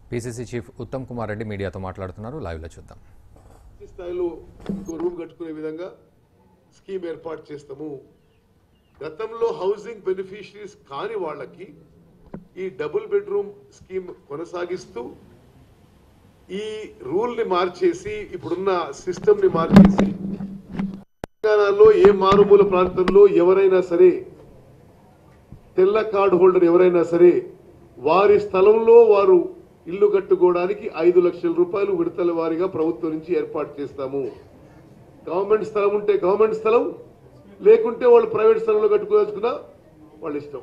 PCC chief Uttam Kumar Reddy మీడియాతో మాట్లాడుతున్నారు లైవ్లో చూద్దాం పూర్తి స్థాయిలో ఇంకో రూమ్ కట్టుకునే విధంగా స్కీమ్ ఏర్పాటు చేస్తాము గతంలో హౌసింగ్ బెనిఫిషరీస్ కాని వాళ్ళకి ఈ డబుల్ బెడ్రూమ్ స్కీమ్ కొనసాగిస్తూ ఈ రూల్ ని మార్చేసి ఇప్పుడున్న సిస్టమ్ ని మార్చేసి తెలంగాణలో ఏ మారుమూల ప్రాంతంలో ఎవరైనా సరే తెల్ల కార్డు హోల్డర్ ఎవరైనా సరే వారి స్థలంలో వారు ఇల్లు కట్టుకోవడానికి ఐదు లక్షల రూపాయలు విడతల వారీగా ప్రభుత్వం నుంచి ఏర్పాటు చేస్తాము గవర్నమెంట్ స్థలం ఉంటే గవర్నమెంట్ స్థలం లేకుంటే వాళ్ళు ప్రైవేట్ స్థలంలో కట్టుకోదలుచుకున్నా వాళ్ళ ఇష్టం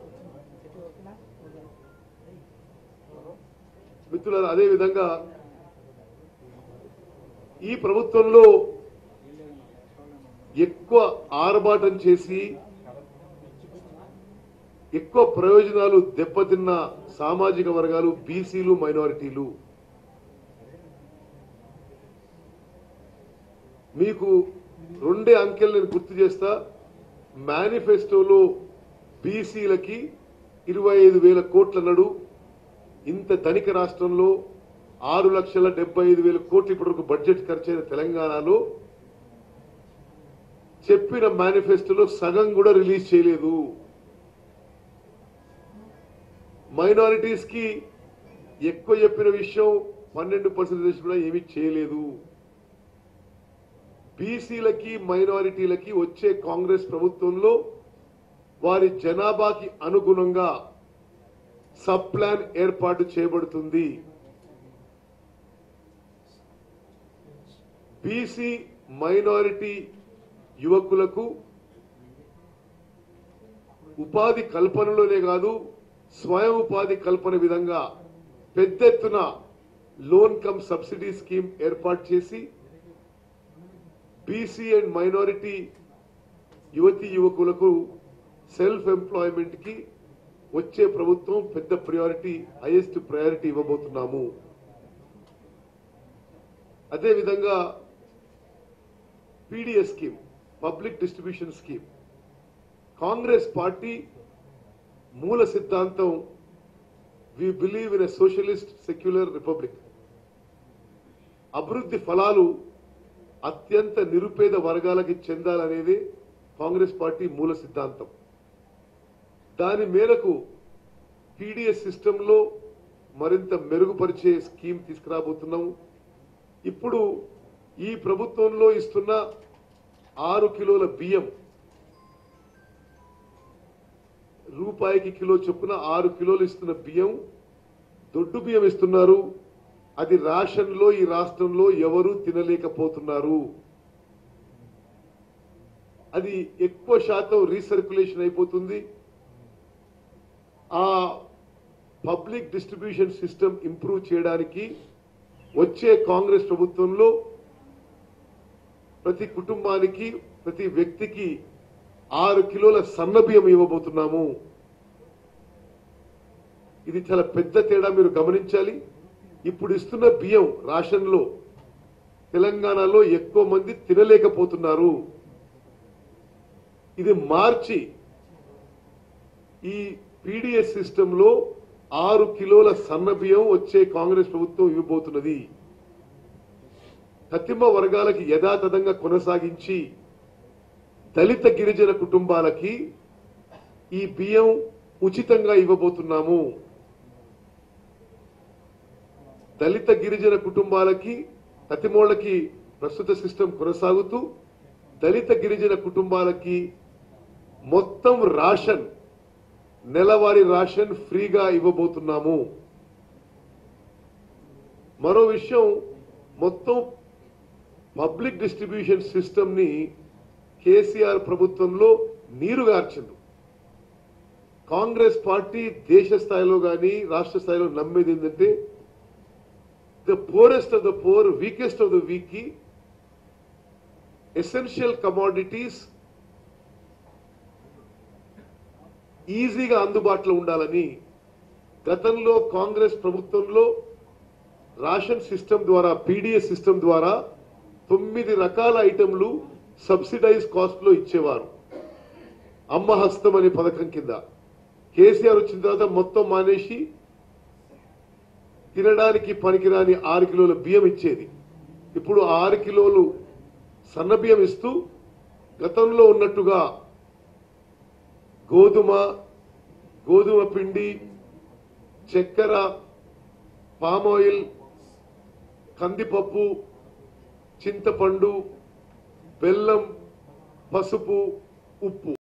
మిత్రులారా అదే విధంగా ఈ ప్రభుత్వంలో ఎక్కువ ఆర్భాటం చేసి ఎక్కువ ప్రయోజనాలు దెబ్బతిన్న సామాజిక వర్గాలు బీసీలు మైనారిటీలు మీకు రెండే అంకెలు నేను గుర్తు చేస్తా మేనిఫెస్టోలో బీసీలకి ఇరవై ఐదు వేల కోట్ల నడు ఇంత ధనిక రాష్ట్రంలో ఆరు లక్షల డెబ్బై ఐదు వేల కోట్లు ఇప్పటివరకు బడ్జెట్ ఖర్చైన తెలంగాణలో చెప్పిన మేనిఫెస్టోలో సగం కూడా రిలీజ్ చేయలేదు మైనారిటీస్ కి ఎక్కువ చెప్పిన విషయం పన్నెండు పర్సెంటేజ్ కూడా ఏమీ చేయలేదు బీసీలకి మైనారిటీలకి వచ్చే కాంగ్రెస్ ప్రభుత్వంలో వారి జనాభాకి అనుగుణంగా సబ్ ప్లాన్ ఏర్పాటు చేయబడుతుంది బీసీ మైనారిటీ యువకులకు ఉపాధి కల్పనలోనే కాదు స్వయం ఉపాధి కల్పన విధంగా పెద్ద ఎత్తున లోన్ కమ్ సబ్సిడీ స్కీమ్ ఏర్పాటు చేసి బీసీ అండ్ మైనారిటీ యువతి యువకులకు సెల్ఫ్ ఎంప్లాయ్మెంట్ కి వచ్చే ప్రభుత్వం పెద్ద ప్రయారిటీ హైయెస్ట్ ప్రయారిటీ ఇవ్వబోతున్నాము అదేవిధంగా PDS scheme public distribution scheme Congress party మూల సిద్ధాంతం we believe in a socialist secular republic అభివృద్ధి ఫలాలు అత్యంత నిరుపేద వర్గాలకి చెందాలనేది కాంగ్రెస్ పార్టీ మూల సిద్ధాంతం దాని మేరకు పీడిఎస్ సిస్టంలో మరింత మెరుగుపరిచే స్కీమ్ తీసుకురాబోతున్నాం ఇప్పుడు ఈ ప్రభుత్వంలో ఇస్తున్న ఆరు కిలోల బియ్యం రూపాయికి కిలో చొప్పున ఆరు కిలోలు ఇస్తున్న బియ్యం దొడ్డు బియ్యం ఇస్తున్నారు అది రేషన్లో ఈ రాష్ట్రంలో ఎవరు తినలేకపోతున్నారు అది ఎక్కువ శాతం రీసర్క్యులేషన్ అయిపోతుంది ఆ పబ్లిక్ డిస్ట్రిబ్యూషన్ సిస్టమ్ ఇంప్రూవ్ చేయడానికి వచ్చే కాంగ్రెస్ ప్రభుత్వంలో ప్రతి కుటుంబానికి ప్రతి వ్యక్తికి ఆరు కిలోల సన్న బియ్యం ఇవ్వబోతున్నాము ఇది చాలా పెద్ద తేడా మీరు గమనించాలి ఇప్పుడు ఇస్తున్న బియ్యం రాషన్లో తెలంగాణలో ఎక్కువ మంది తినలేకపోతున్నారు ఇది మార్చి ఈ పీడిఎస్ సిస్టంలో ఆరు కిలోల సన్న బియ్యం వచ్చే కాంగ్రెస్ ప్రభుత్వం ఇవ్వబోతున్నది కతిమ వర్గాలకి యథాతథంగా కొనసాగించి దళిత గిరిజన కుటుంబాలకి ఈ బియ్యం ఉచితంగా ఇవ్వబోతున్నాము దళిత గిరిజన కుటుంబాలకి కతిమోళ్ళకి ప్రస్తుత సిస్టమ్ కొనసాగుతూ దళిత గిరిజన కుటుంబాలకి మొత్తం రాషన్ నెలవారీ రాషన్ ఫ్రీగా ఇవ్వబోతున్నాము మరో విషయం మొత్తం పబ్లిక్ డిస్ట్రిబ్యూషన్ సిస్టమ్ ని కేసీఆర్ ప్రభుత్వంలో నీరుగార్చిండు కాంగ్రెస్ పార్టీ దేశ స్థాయిలో గాని రాష్ట్ర స్థాయిలో నమ్మేది ఏంటంటే the poorest of the poor weakest of the weak కి ఎసెన్షియల్ కమాడిటీస్ ఈజీగా అందుబాటులో ఉండాలని గతంలో కాంగ్రెస్ ప్రభుత్వంలో రాషన్ సిస్టమ్ ద్వారా పీడిఎస్ సిస్టమ్ ద్వారా తొమ్మిది రకాల ఐటెంలు సబ్సిడైజ్ కాస్ట్ లో ఇచ్చేవారు అమ్మ హస్తం అనే పథకం కింద కేసీఆర్ వచ్చిన తర్వాత మొత్తం మానేసి తినడానికి పనికిరాని ఆరు కిలోల బియ్యం ఇచ్చేది ఇప్పుడు ఆరు కిలోలు సన్న బియ్యం ఇస్తూ గతంలో ఉన్నట్టుగా గోధుమ గోధుమ పిండి చక్కెర పామాయిల్ కందిపప్పు చింతపండు బెల్లం పసుపు ఉప్పు